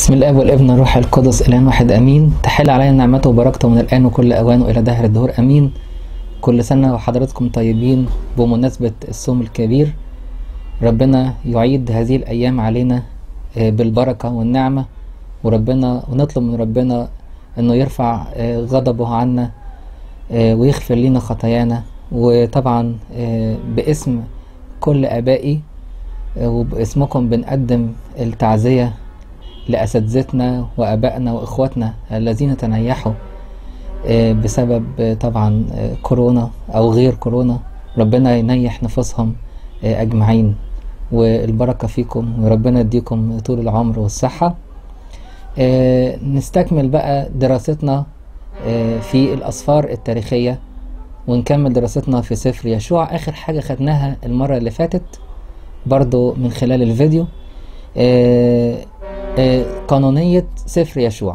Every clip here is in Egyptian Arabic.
بسم الله والابن الروح القدس الان واحد امين تحل علينا نعمته وبركته من الان وكل اوان والى دهر الدهور امين كل سنه وحضراتكم طيبين بمناسبه الصوم الكبير ربنا يعيد هذه الايام علينا آه، بالبركه والنعمه وربنا ونطلب من ربنا انه يرفع آه، غضبه عنا آه، ويغفر لنا خطايانا وطبعا آه، باسم كل ابائي آه، وباسمكم بنقدم التعزيه لأساتذتنا وأبائنا وإخواتنا الذين تنيحوا آه، بسبب آه، طبعا آه، كورونا أو غير كورونا ربنا ينيح نفوسهم آه، أجمعين والبركة فيكم وربنا يديكم طول العمر والصحة آه، نستكمل بقى دراستنا آه، في الأسفار التاريخية ونكمل دراستنا في سفر يشوع آخر حاجة خدناها المرة اللي فاتت برضو من خلال الفيديو آه، آه، قانونية سفر يشوع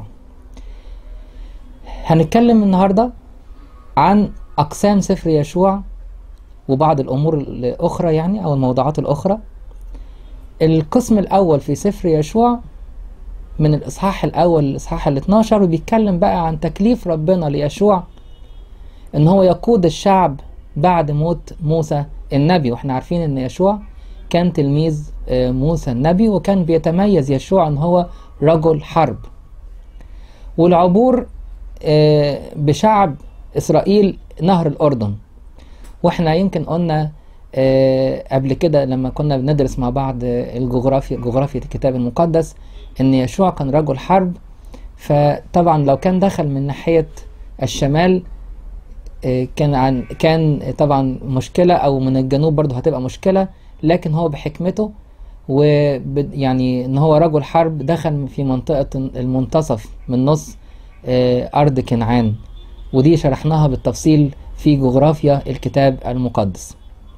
هنتكلم النهاردة عن أقسام سفر يشوع وبعض الأمور الأخرى يعني أو الموضوعات الأخرى القسم الأول في سفر يشوع من الإصحاح الأول للإصحاح ال 12 وبيتكلم بقى عن تكليف ربنا ليشوع إن هو يقود الشعب بعد موت موسى النبي وإحنا عارفين إن يشوع كان تلميذ آه، موسى النبي وكان بيتميز يشوع ان هو رجل حرب والعبور آه، بشعب اسرائيل نهر الاردن واحنا يمكن قلنا آه، قبل كده لما كنا بندرس مع بعض آه، الجغرافيا جغرافيا الكتاب المقدس ان يشوع كان رجل حرب فطبعا لو كان دخل من ناحيه الشمال آه، كان عن كان طبعا مشكله او من الجنوب برضه هتبقى مشكله لكن هو بحكمته و يعني ان هو رجل حرب دخل في منطقة المنتصف من نص آه، ارض كنعان ودي شرحناها بالتفصيل في جغرافيا الكتاب المقدس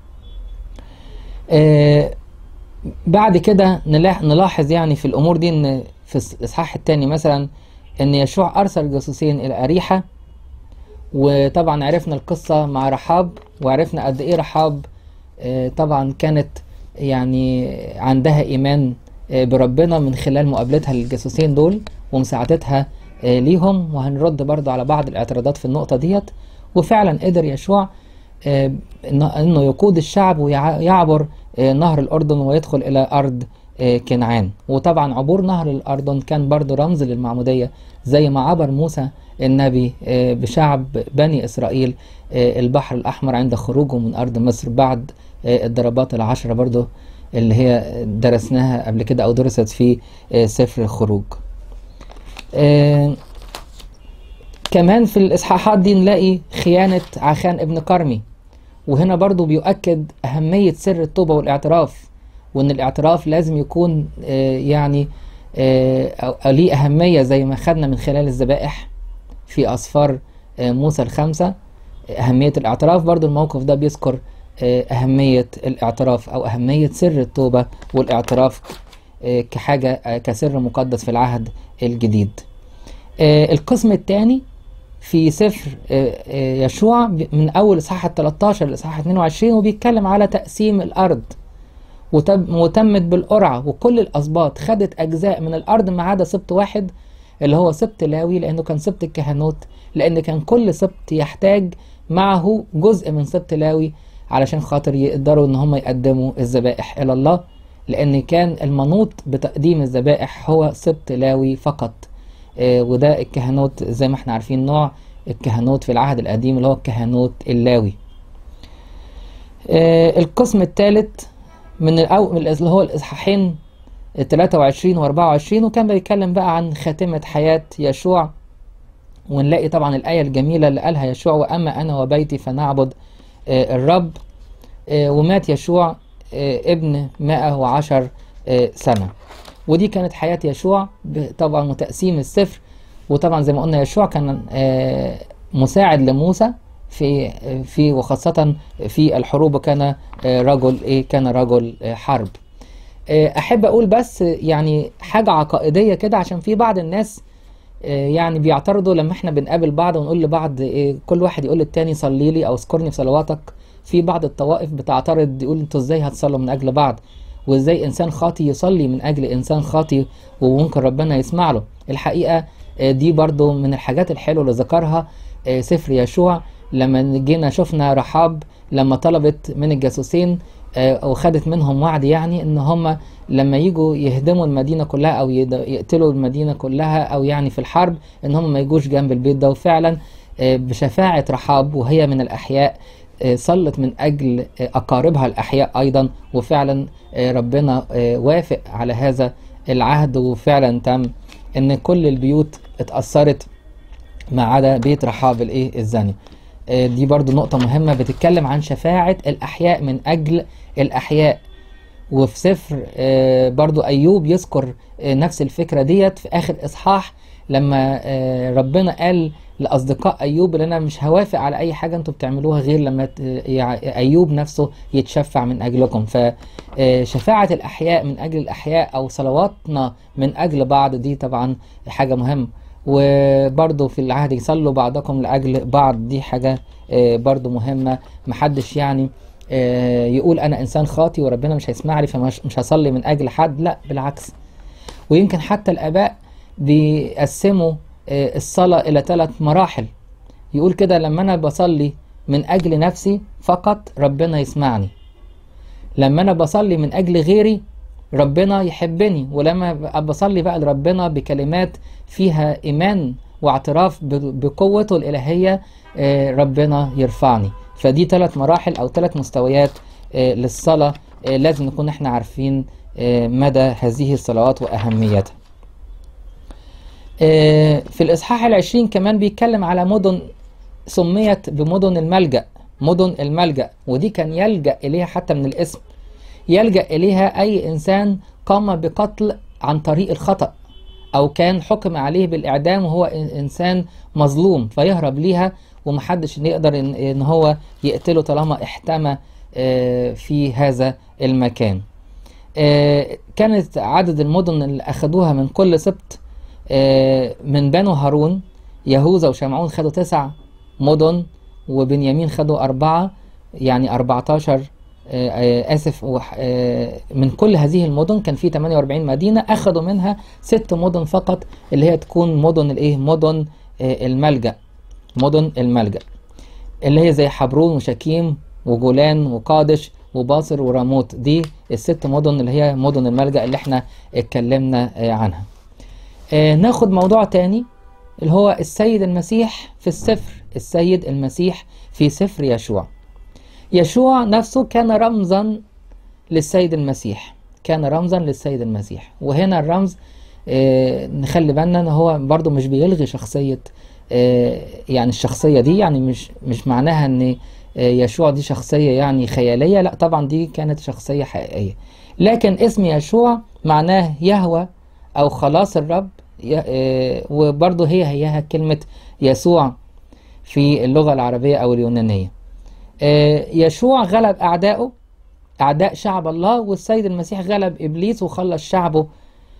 آه، بعد كده نلاح- نلاحظ يعني في الامور دي ان في الاصحاح الثاني مثلا ان يشوع ارسل جاسوسين الى اريحه وطبعا عرفنا القصه مع رحاب وعرفنا قد ايه رحاب آه، طبعا كانت يعني عندها ايمان آه، بربنا من خلال مقابلتها للجاسوسين دول ومساعدتها آه، ليهم وهنرد برضو على بعض الاعتراضات في النقطة ديت وفعلا قدر يشوع آه، إنه- انه يقود الشعب ويعبر نهر الاردن ويدخل الى ارض آه، كنعان وطبعا عبور نهر الاردن كان برضو رمز للمعمودية زي ما عبر موسى النبي آه، بشعب بني اسرائيل آه، البحر الاحمر عند خروجه من ارض مصر بعد آه، الضربات العشرة برضو اللي هي درسناها قبل كده او درست في آه، سفر الخروج آه، كمان في الاصحاحات دي نلاقي خيانة عخان ابن كرمي وهنا برضو بيؤكد أهمية سر التوبة والاعتراف وإن الاعتراف لازم يكون آه، يعني آه، أو أو ليه أهمية زي ما خدنا من خلال الذبائح في أسفار آه، موسى الخمسة أهمية الاعتراف برضو الموقف ده بيذكر آه، أهمية الاعتراف أو أهمية سر التوبة والاعتراف آه، كحاجة آه، كسر مقدس في العهد الجديد آه، القسم الثاني في سفر آه، آه، يشوع ب- من أول إصحاح ال 13 لإصحاح 22 وبيتكلم على تقسيم الأرض وتم وتمت بالقرعة وكل الأسباط خدت أجزاء من الأرض ما عدا سبط واحد اللي هو سبط لاوي لأنه كان سبط الكهنوت لأن كان كل سبط يحتاج معه جزء من سبط لاوي علشان خاطر يقدروا إن هم يقدموا الذبائح إلى الله لأن كان المنوط بتقديم الذبائح هو سبط لاوي فقط آه، وده الكهنوت زي ما احنا عارفين نوع الكهنوت في العهد القديم اللي هو الكهنوت اللاوي آه، القسم الثالث من الأو... من اللي هو الإصحاحين 23 و 24 وكان بيتكلم بقى عن خاتمة حياة يشوع ونلاقي طبعا الآية الجميلة اللي قالها يشوع وأما أنا وبيتي فنعبد آه، الرب آه، ومات يشوع آه، ابن 110 آه، سنة ودي كانت حياة يشوع ب- طبعا وتقسيم السفر وطبعا زي ما قلنا يشوع كان آه، مساعد لموسى في في وخاصة في الحروب وكان آه، رجل ايه كان رجل آه، حرب آه، احب اقول بس يعني حاجة عقائدية كده عشان في بعض الناس آه، يعني بيعترضوا لما احنا بنقابل بعض ونقول لبعض إيه كل واحد يقول للتاني صلي لي او اذكرني في صلواتك في بعض الطوائف بتعترض يقول انتوا ازاي هتصلوا من اجل بعض وازاي انسان خاطي يصلي من اجل انسان خاطي وممكن ربنا يسمع له الحقيقه آه، دي برضو من الحاجات الحلوه اللي ذكرها آه، سفر يشوع لما جينا شفنا رحاب لما طلبت من الجاسوسين آه، وخدت منهم وعد يعني ان هم لما يجوا يهدموا المدينه كلها او يد- يقتلوا المدينه كلها او يعني في الحرب ان هم ما يجوش جنب البيت ده وفعلا آه، بشفاعه رحاب وهي من الاحياء آه، صلت من اجل آه، اقاربها الاحياء ايضا وفعلا آه، ربنا آه، وافق على هذا العهد وفعلا تم ان كل البيوت اتاثرت ما عدا بيت رحاب الايه الزاني آه، دي برضو نقطة مهمة بتتكلم عن شفاعة الأحياء من أجل الأحياء وفي سفر آه، برضو أيوب يذكر آه، نفس الفكرة ديت في آخر إصحاح لما آه، ربنا قال لأصدقاء أيوب إن أنا مش هوافق على أي حاجة أنتوا بتعملوها غير لما ت- يع- أيوب نفسه يتشفع من أجلكم فشفاعة الأحياء من أجل الأحياء أو صلواتنا من أجل بعض دي طبعا حاجة مهمة وبرضه في العهد يصلوا بعضكم لأجل بعض دي حاجة آه، برضه مهمة محدش يعني آه، يقول أنا إنسان خاطي وربنا مش هيسمع لي فمش مش هصلي من أجل حد لا بالعكس ويمكن حتى الآباء بيقسموا آه، الصلاة إلى ثلاث مراحل يقول كده لما أنا بصلي من أجل نفسي فقط ربنا يسمعني لما أنا بصلي من أجل غيري ربنا يحبني ولما ب- بصلي بقى لربنا بكلمات فيها إيمان واعتراف ب- بقوته الإلهية آه، ربنا يرفعني فدي ثلاث مراحل أو ثلاث مستويات آه، للصلاة آه، لازم نكون احنا عارفين آه، مدى هذه الصلوات وأهميتها آه، في الإصحاح العشرين كمان بيتكلم على مدن سميت بمدن الملجأ مدن الملجأ ودي كان يلجأ إليها حتى من الاسم يلجأ إليها أي إنسان قام بقتل عن طريق الخطأ أو كان حكم عليه بالإعدام وهو إن- إنسان مظلوم فيهرب ليها ومحدش يقدر إن, إن هو يقتله طالما احتمى آه، في هذا المكان آه، كانت عدد المدن اللي أخدوها من كل سبط آه، من بنو هارون يهوذا وشمعون خدوا تسع مدن وبنيامين خدوا أربعة يعني 14 آه، آه، آسف وح- آه، من كل هذه المدن كان في 48 مدينة أخدوا منها ست مدن فقط اللي هي تكون مدن الإيه مدن آه، الملجأ مدن الملجأ اللي هي زي حبرون وشكيم وجولان وقادش وباصر وراموت دي الست مدن اللي هي مدن الملجأ اللي احنا اتكلمنا آه، عنها آه، ناخد موضوع تاني اللي هو السيد المسيح في السفر السيد المسيح في سفر يشوع يشوع نفسه كان رمزا للسيد المسيح كان رمزا للسيد المسيح وهنا الرمز آه، نخلي بالنا ان هو برضو مش بيلغي شخصية آه، يعني الشخصية دي يعني مش مش معناها ان آه، يشوع دي شخصية يعني خيالية لا طبعا دي كانت شخصية حقيقية لكن اسم يشوع معناه يهوى او خلاص الرب ي- آه، وبرضه هي هيها كلمة يسوع في اللغة العربية او اليونانية آه، يشوع غلب أعدائه أعداء شعب الله والسيد المسيح غلب إبليس وخلص شعبه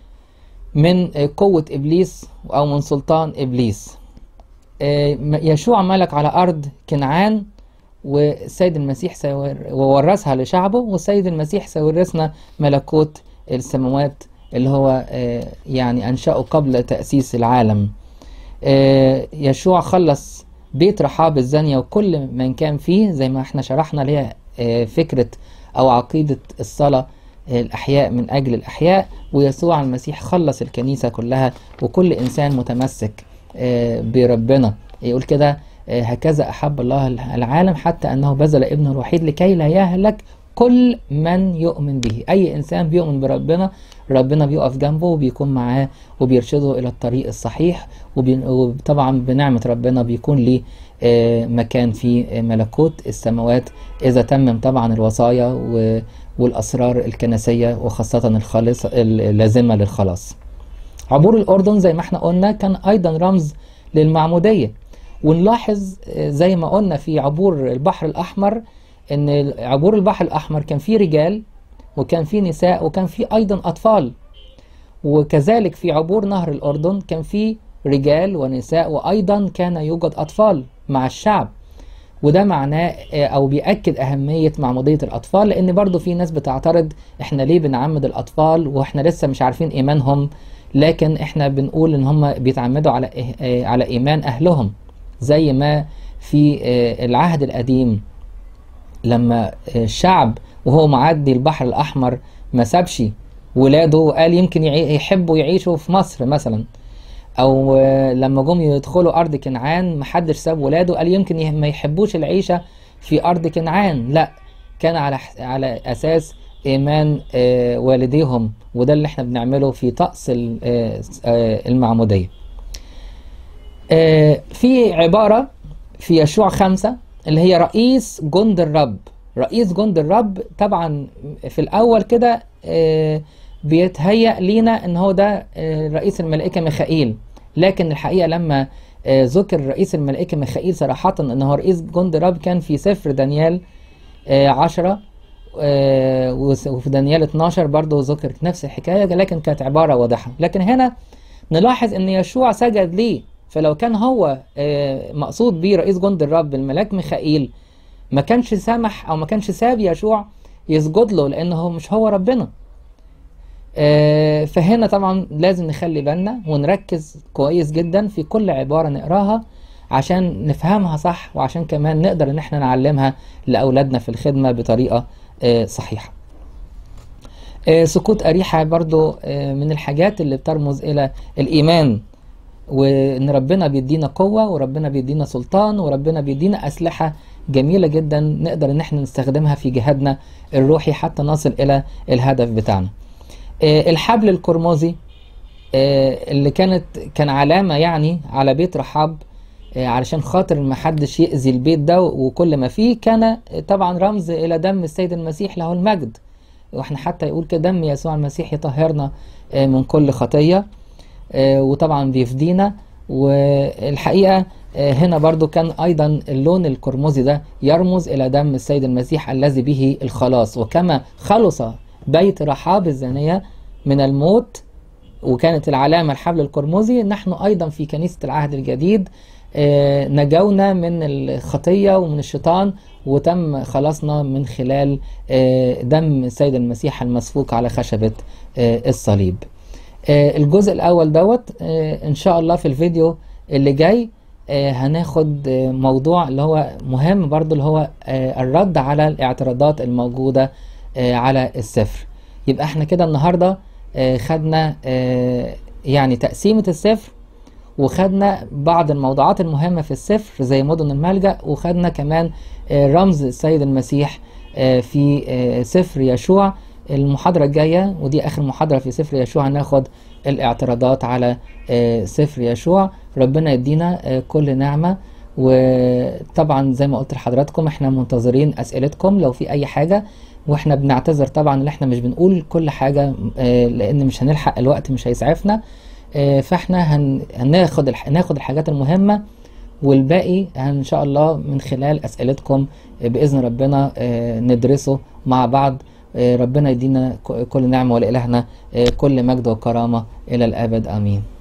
من آه، قوة إبليس أو من سلطان إبليس آه، م- يشوع ملك على أرض كنعان والسيد المسيح سيور- وورثها لشعبه والسيد المسيح سيورثنا ملكوت السماوات اللي هو آه، يعني أنشأه قبل تأسيس العالم آه، يشوع خلص بيت رحاب الزانية وكل من كان فيه زي ما احنا شرحنا ليها آه، فكرة أو عقيدة الصلاة آه، الأحياء من أجل الأحياء ويسوع المسيح خلص الكنيسة كلها وكل إنسان متمسك آه، بربنا يقول كده آه، هكذا أحب الله العالم حتى أنه بذل ابنه الوحيد لكي لا يهلك كل من يؤمن به أي إنسان بيؤمن بربنا ربنا بيقف جنبه وبيكون معاه وبيرشده إلى الطريق الصحيح وبي- وطبعا بنعمة ربنا بيكون ليه آه، مكان في آه، ملكوت السماوات إذا تمم طبعا الوصايا و- والأسرار الكنسية وخاصة الخالص اللازمة للخلاص عبور الأردن زي ما احنا قلنا كان أيضا رمز للمعمودية ونلاحظ آه، زي ما قلنا في عبور البحر الأحمر إن عبور البحر الأحمر كان فيه رجال وكان فيه نساء وكان فيه أيضا أطفال وكذلك في عبور نهر الأردن كان فيه رجال ونساء وأيضا كان يوجد أطفال مع الشعب وده معناه آه، او بيأكد اهمية معمودية الاطفال لان برضو في ناس بتعترض احنا ليه بنعمد الاطفال واحنا لسه مش عارفين ايمانهم لكن احنا بنقول ان هم بيتعمدوا على إيه- آه، على ايمان اهلهم زي ما في آه، العهد القديم لما الشعب وهو معدي البحر الأحمر ما سابش ولاده وقال يمكن يعي- يحبوا يعيشوا في مصر مثلا أو آه، لما جم يدخلوا أرض كنعان محدش ساب ولاده قال يمكن يه- ما يحبوش العيشة في أرض كنعان لا كان على ح- على أساس إيمان آه، والديهم وده اللي احنا بنعمله في طقس ال- آه، آه، المعمودية آه، في عبارة في يشوع خمسة اللي هي رئيس جند الرب رئيس جند الرب طبعا في الأول كده آه، بيتهيأ لينا ان هو ده آه، رئيس الملائكة ميخائيل لكن الحقيقة لما آه، ذكر رئيس الملائكة ميخائيل صراحة ان هو رئيس جند الرب كان في سفر دانيال آه، عشرة آه، وس- وفي دانيال 12 برضه ذكرت نفس الحكاية لكن كانت عبارة واضحة لكن هنا نلاحظ ان يشوع سجد ليه فلو كان هو آه، مقصود بيه رئيس جند الرب الملاك ميخائيل ما كانش سامح او ما كانش ساب يشوع يسجد له لانه هو مش هو ربنا آه، فهنا طبعا لازم نخلي بالنا ونركز كويس جدا في كل عبارة نقراها عشان نفهمها صح وعشان كمان نقدر ان احنا نعلمها لأولادنا في الخدمة بطريقة آه، صحيحة آه، سقوط أريحة برضو آه، من الحاجات اللي بترمز إلى الإيمان وإن ربنا بيدينا قوة وربنا بيدينا سلطان وربنا بيدينا أسلحة جميلة جدا نقدر إن احنا نستخدمها في جهادنا الروحي حتى نصل إلى الهدف بتاعنا آه، الحبل القرمزي آه، اللي كانت كان علامة يعني على بيت رحاب آه، علشان خاطر ما حدش يأذي البيت ده وكل ما فيه كان آه، طبعا رمز إلى دم السيد المسيح له المجد واحنا حتى يقول كده دم يسوع المسيح يطهرنا آه، من كل خطية آه، وطبعا بيفدينا والحقيقة آه، هنا برضو كان أيضا اللون القرمزي ده يرمز إلى دم السيد المسيح الذي به الخلاص وكما خلص بيت رحاب الزانية من الموت وكانت العلامة الحبل القرمزي نحن أيضا في كنيسة العهد الجديد آه، نجونا من الخطية ومن الشيطان وتم خلاصنا من خلال آه، دم السيد المسيح المسفوك على خشبة آه، الصليب آه، الجزء الأول دوت آه، إن شاء الله في الفيديو اللي جاي آه، هناخد آه، موضوع اللي هو مهم برضو اللي هو آه، الرد على الاعتراضات الموجودة آه، على السفر يبقى احنا كده النهاردة آه، خدنا آه، يعني تقسيمة السفر وخدنا بعض الموضوعات المهمة في السفر زي مدن الملجأ وخدنا كمان آه، رمز السيد المسيح آه، في آه، سفر يشوع المحاضرة الجاية ودي آخر محاضرة في سفر يشوع هناخد الاعتراضات على آه، سفر يشوع ربنا يدينا آه، كل نعمة وطبعا زي ما قلت لحضراتكم احنا منتظرين أسئلتكم لو في أي حاجة واحنا بنعتذر طبعا ان احنا مش بنقول كل حاجة آه، لأن مش هنلحق الوقت مش هيسعفنا آه، فاحنا هن... هناخد الح... ناخد الحاجات المهمة والباقي ان شاء الله من خلال اسئلتكم آه، باذن ربنا آه، ندرسه مع بعض آه، ربنا يدينا ك- كل نعمه ولإلهنا آه، كل مجد وكرامه الى الابد امين